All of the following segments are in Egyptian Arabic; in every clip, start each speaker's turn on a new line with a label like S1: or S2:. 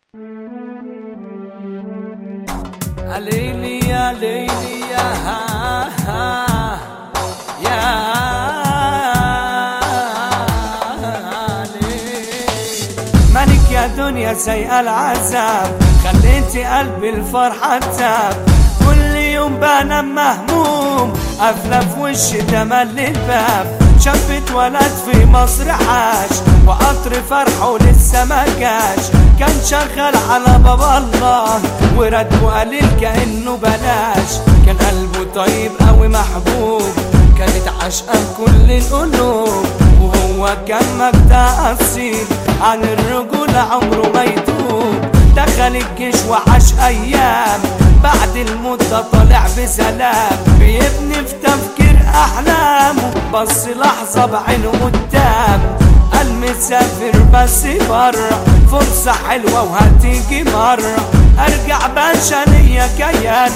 S1: ليلي يا ليلي يا ها ها يا ليل مالك يا دنيا سيء العذاب خليتي قلبي الفرحة تاب كل يوم بنام مهموم قافلة في وشي تملي الباب شاب اتولد في مصر عاش وقطر فرحه لسه ما جاش كان شغال على باب الله وراتبه قليل كانه بلاش كان قلبه طيب قوي محبوب كانت عشقة كل القلوب وهو كان مبدأ أصيل عن الرجولة عمره ما يتوب دخل الجيش وعاش أيام بعد المدة طالع بسلام بيبني في تفكير أحلامه بص لحظة بعينه قدام قال مسافر بس برا فرصة حلوة وهتيجي مرة أرجع باشا ليا كيان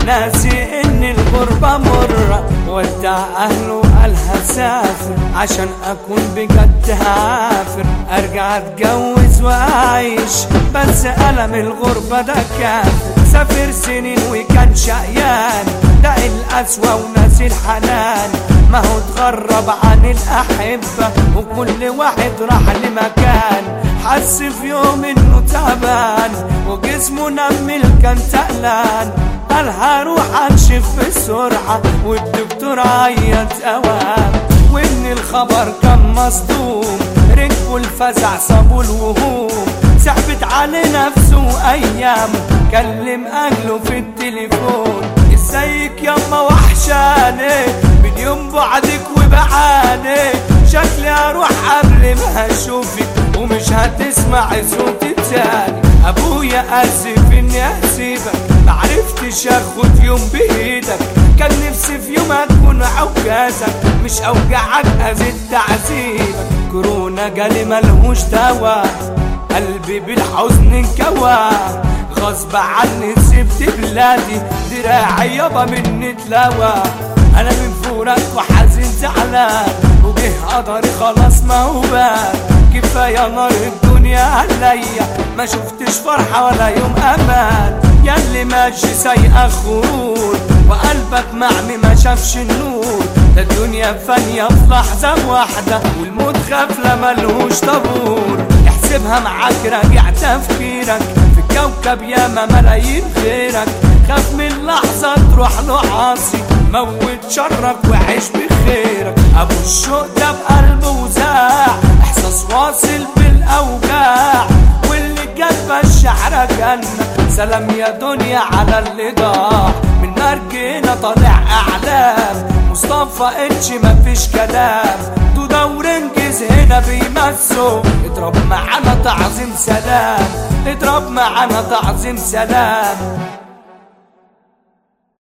S1: ناسي إن الغربة مرة ودع أهله قال هسافر عشان أكون بجد هافر أرجع أتجوز وأعيش بس ألم الغربة ده كافر سافر سنين وكان شقيان ده القسوة وناسي الحنان ما هو اتغرب عن الأحبة وكل واحد راح لمكان حس في يوم انه تعبان وجسمه نمل كان تقلان قال هروح انشف بسرعة والدكتور عيط اوام وان الخبر كان مصدوم ركبوا الفزع صابوا الوهوم سحبت على نفسه ايام كلم اهله في التليفون ازيك ياما وحشاني من يوم بعدك وبعاني شكلي اروح قبل ما اشوفك ومش هتسمعي صوتي تاني ابويا اسف اني اسيبك معرفتش اخد يوم بايدك كان نفسي في يوم اكون عكازك مش اوجعك ازيد تعذيبك كورونا جالي ملهوش دوا قلبي بالحزن انكوى غصب عني سبت بلادي دراعي يابا مني اتلوى انا من فورك وحزين زعلان وجه قدري خلاص ما هو بال كفايه نار الدنيا عليا ما شفتش فرحه ولا يوم امان ياللي ماشي سايقه خرور وقلبك معمي ما شافش النور ده الدنيا فانية في لحظة واحدة والموت غفلة ملهوش طابور احسبها معاك راجع تفكيرك في الكوكب ياما ملايين غيرك خاف من لحظة تروح له عاصي موت شرك وعيش بخيرك ابو الشوق ده بقلبه وزاع احساس واصل بالاوجاع واللي كاتبه الشعر جنة سلام يا دنيا على اللي ضاع من مرجنا طالع اعلام مصطفى اتش مفيش كلام دودة ورنجز هنا بيمسوا اضرب معانا تعظيم سلام اضرب معانا تعظيم سلام